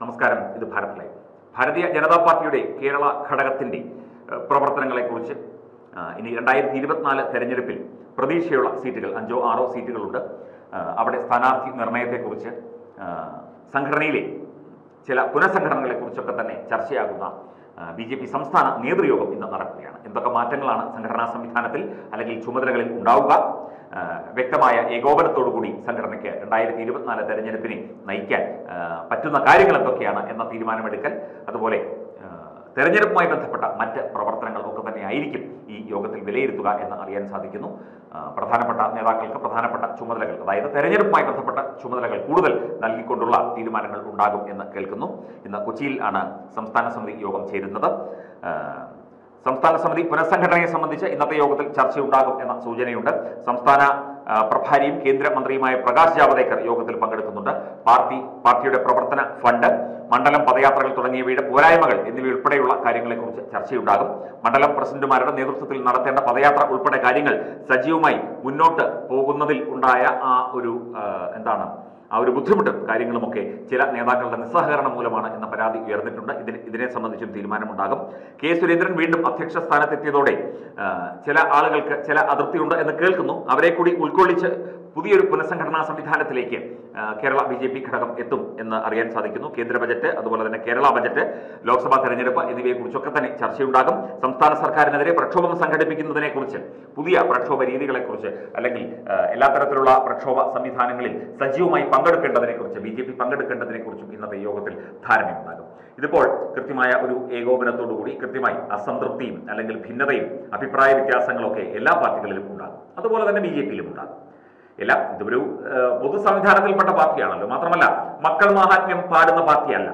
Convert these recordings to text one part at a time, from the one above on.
നമസ്കാരം ഇത് ഭാരത് ലൈവ് ഭാരതീയ ജനതാ പാർട്ടിയുടെ കേരള ഘടകത്തിന്റെ ഏഹ്, പ്രവർത്തനങ്ങളെക്കുറിച്ച് ആ, ഇനി രണ്ടായിരത്തി ഇരുപത്തിനാല് തെരഞ്ഞെടുപ്പിൽ പ്രതീക്ഷയുള്ള സീറ്റുകൾ അഞ്ചോ ആറോ സീറ്റുകളുണ്ട് ആ, അവിടെ സ്ഥാനാർത്ഥി നിർണയത്തെക്കുറിച്ച് ആ, സംഘടനയിലെ ചില പുനഃസംഘടനകളെക്കുറിച്ചൊക്കെ തന്നെ ചർച്ചയാകുന്ന ബി ജെ പി സംസ്ഥാന നേതൃയോഗം ഇന്ന് നടക്കുകയാണ് എന്തൊക്കെ മാറ്റങ്ങളാണ് സംഘടനാ സംവിധാനത്തിൽ അല്ലെങ്കിൽ ചുമതലകളിൽ ഉണ്ടാവുക ആ, വ്യക്തമായ ഏകോപനത്തോടുകൂടി സംഘടനയ്ക്ക് രണ്ടായിരത്തി ഇരുപത്തിനാല് തെരഞ്ഞെടുപ്പിനെ നയിക്കാൻ ആ, പറ്റുന്ന കാര്യങ്ങൾ എന്തൊക്കെയാണ് എന്ന തീരുമാനമെടുക്കൽ അതുപോലെ ആ, തെരഞ്ഞെടുപ്പുമായി ബന്ധപ്പെട്ട മറ്റ് പ്രവർത്തനങ്ങൾ ഒക്കെ തന്നെ ആയിരിക്കും ഈ യോഗത്തിൽ വിലയിരുത്തുക എന്ന് അറിയാൻ സാധിക്കുന്നു ആ, പ്രധാനപ്പെട്ട നേതാക്കൾക്ക് പ്രധാനപ്പെട്ട ചുമതലകൾ അതായത് തെരഞ്ഞെടുപ്പുമായി ബന്ധപ്പെട്ട ചുമതലകൾ കൂടുതൽ നൽകിക്കൊണ്ടുള്ള തീരുമാനങ്ങൾ ഉണ്ടാകും എന്ന് കേൾക്കുന്നു ഇന്ന് കൊച്ചിയിൽ ആണ് സംസ്ഥാന സമിതി യോഗം ചേരുന്നത് ആ, സംസ്ഥാന സമിതി പുനഃസംഘടനയെ സംബന്ധിച്ച് ഇന്നത്തെ യോഗത്തിൽ ചർച്ചയുണ്ടാകും എന്ന സൂചനയുണ്ട് സംസ്ഥാന ആ, പ്രഭാരിയും കേന്ദ്രമന്ത്രിയുമായ പ്രകാശ് ജാവദേക്കർ യോഗത്തിൽ പങ്കെടുക്കുന്നുണ്ട് പാർട്ടി പാർട്ടിയുടെ പ്രവർത്തന ഫണ്ട് മണ്ഡലം പദയാത്രകൾ തുടങ്ങിയവയുടെ പോരായ്മകൾ എന്നിവയുൾപ്പെടെയുള്ള കാര്യങ്ങളെക്കുറിച്ച് ചർച്ചയുണ്ടാകും മണ്ഡലം പ്രസിഡന്റുമാരുടെ നേതൃത്വത്തിൽ നടത്തേണ്ട പദയാത്ര ഉൾപ്പെടെ കാര്യങ്ങൾ സജീവമായി മുന്നോട്ട് പോകുന്നതിൽ ഉണ്ടായ ആ ഒരു ആ, എന്താണ് ആ ഒരു ബുദ്ധിമുട്ടും കാര്യങ്ങളുമൊക്കെ ചില നേതാക്കളുടെ നിസ്സഹകരണം മൂലമാണ് എന്ന പരാതി ഉയർന്നിട്ടുണ്ട് ഇതിന് ഇതിനെ സംബന്ധിച്ചും തീരുമാനമുണ്ടാകും കെ സുരേന്ദ്രൻ വീണ്ടും അധ്യക്ഷ സ്ഥാനത്തെത്തിയതോടെ ആ, ചില ആളുകൾക്ക് ചില അതിർത്തിയുണ്ട് എന്ന് കേൾക്കുന്നു അവരെ കൂടി ഉൾക്കൊള്ളിച്ച് പുതിയൊരു പുനഃസംഘടനാ സംവിധാനത്തിലേക്ക് ആ, കേരള ബി ജെ പി ഘടകം എത്തും എന്ന് അറിയാൻ സാധിക്കുന്നു കേന്ദ്ര ബജറ്റ് അതുപോലെ തന്നെ കേരള ബജറ്റ് ലോക്സഭാ തെരഞ്ഞെടുപ്പ് എന്നിവയെക്കുറിച്ചൊക്കെ തന്നെ ചർച്ചയുണ്ടാകും സംസ്ഥാന സർക്കാരിനെതിരെ പ്രക്ഷോഭം സംഘടിപ്പിക്കുന്നതിനെ കുറിച്ച് പുതിയ പ്രക്ഷോഭ രീതികളെക്കുറിച്ച് അല്ലെങ്കിൽ ആ, എല്ലാ തരത്തിലുള്ള പ്രക്ഷോഭ സംവിധാനങ്ങളിൽ സജീവമായി പങ്കെടുക്കേണ്ടതിനെ കുറിച്ച് ബി ജെ പി പങ്കെടുക്കേണ്ടതിനെ കുറിച്ചും ഇന്നത്തെ യോഗത്തിൽ ധാരണയുണ്ടാകും ഇതിപ്പോൾ കൃത്യമായ ഒരു ഏകോപനത്തോടുകൂടി കൃത്യമായി അസംതൃപ്തിയും അല്ലെങ്കിൽ ഭിന്നതയും അഭിപ്രായ വ്യത്യാസങ്ങളൊക്കെ എല്ലാ പാർട്ടികളിലും ഉണ്ടാകും അതുപോലെ തന്നെ ബി ജെ പിയിലും ഉണ്ടാകും എല്ലാം ഇതൊരു ഏഹ്, പൊതു സംവിധാനത്തിൽപ്പെട്ട പാർട്ടിയാണല്ലോ മാത്രമല്ല മക്കൾ മാഹാത്മ്യം പാടുന്ന പാർട്ടിയല്ല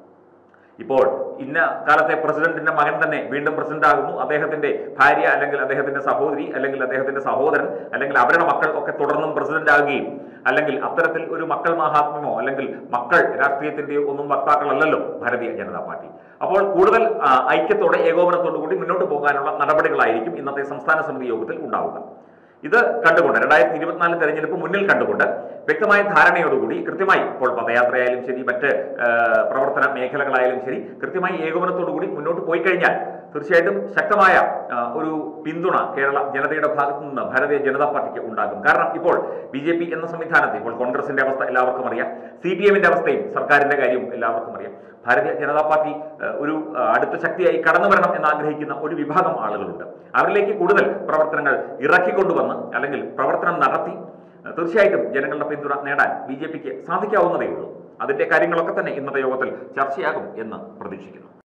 ഇപ്പോൾ ഇന്ന കാലത്തെ പ്രസിഡന്റിന്റെ മകൻ തന്നെ വീണ്ടും പ്രസിഡന്റ് ആകുന്നു അദ്ദേഹത്തിന്റെ ഭാര്യ അല്ലെങ്കിൽ അദ്ദേഹത്തിന്റെ സഹോദരി അല്ലെങ്കിൽ അദ്ദേഹത്തിന്റെ സഹോദരൻ അല്ലെങ്കിൽ അവരുടെ മക്കൾ ഒക്കെ തുടർന്നും പ്രസിഡന്റ് ആകുകയും അല്ലെങ്കിൽ അത്തരത്തിൽ ഒരു മക്കൾ മഹാത്മ്യമോ അല്ലെങ്കിൽ മക്കൾ രാഷ്ട്രീയത്തിന്റെയോ ഒന്നും വക്താക്കളല്ലല്ലോ ഭാരതീയ ജനതാ പാർട്ടി അപ്പോൾ കൂടുതൽ ആ, ഐക്യത്തോടെ ഏകോപനത്തോടു കൂടി മുന്നോട്ട് പോകാനുള്ള നടപടികളായിരിക്കും ഇന്നത്തെ സംസ്ഥാന സമിതി യോഗത്തിൽ ഉണ്ടാവുക ഇത് കണ്ടുകൊണ്ട് രണ്ടായിരത്തി ഇരുപത്തിനാല് തെരഞ്ഞെടുപ്പ് മുന്നിൽ കണ്ടുകൊണ്ട് വ്യക്തമായ ധാരണയോടുകൂടി കൃത്യമായി ഇപ്പോൾ പദയാത്രയായാലും ശരി മറ്റ് ആ, പ്രവർത്തന മേഖലകളായാലും ശരി കൃത്യമായി ഏകോപനത്തോടുകൂടി മുന്നോട്ട് പോയി കഴിഞ്ഞാൽ തീർച്ചയായിട്ടും ശക്തമായ ആ, ഒരു പിന്തുണ കേരള ജനതയുടെ ഭാഗത്തു നിന്ന് ഭാരതീയ ജനതാ പാർട്ടിക്ക് ഉണ്ടാകും കാരണം ഇപ്പോൾ ബി ജെ പി എന്ന സംവിധാനത്തിൽ ഇപ്പോൾ കോൺഗ്രസിന്റെ അവസ്ഥ എല്ലാവർക്കും അറിയാം സി പി എമ്മിന്റെ അവസ്ഥയും സർക്കാരിന്റെ കാര്യവും എല്ലാവർക്കും അറിയാം ഭാരതീയ ജനതാ പാർട്ടി ആ, ഒരു ആ, അടുത്ത ശക്തിയായി കടന്നു വരണം എന്ന് ആഗ്രഹിക്കുന്ന ഒരു വിഭാഗം ആളുകളുണ്ട് അവരിലേക്ക് കൂടുതൽ പ്രവർത്തനങ്ങൾ ഇറക്കിക്കൊണ്ടുവന്ന് അല്ലെങ്കിൽ പ്രവർത്തനം നടത്തി ആ, തീർച്ചയായിട്ടും ജനങ്ങളുടെ പിന്തുണ നേടാൻ ബി ജെ പിക്ക് സാധിക്കാവുന്നതേ ഉള്ളൂ അതിന്റെ കാര്യങ്ങളൊക്കെ തന്നെ ഇന്നത്തെ യോഗത്തിൽ ചർച്ചയാകും എന്ന് പ്രതീക്ഷിക്കുന്നു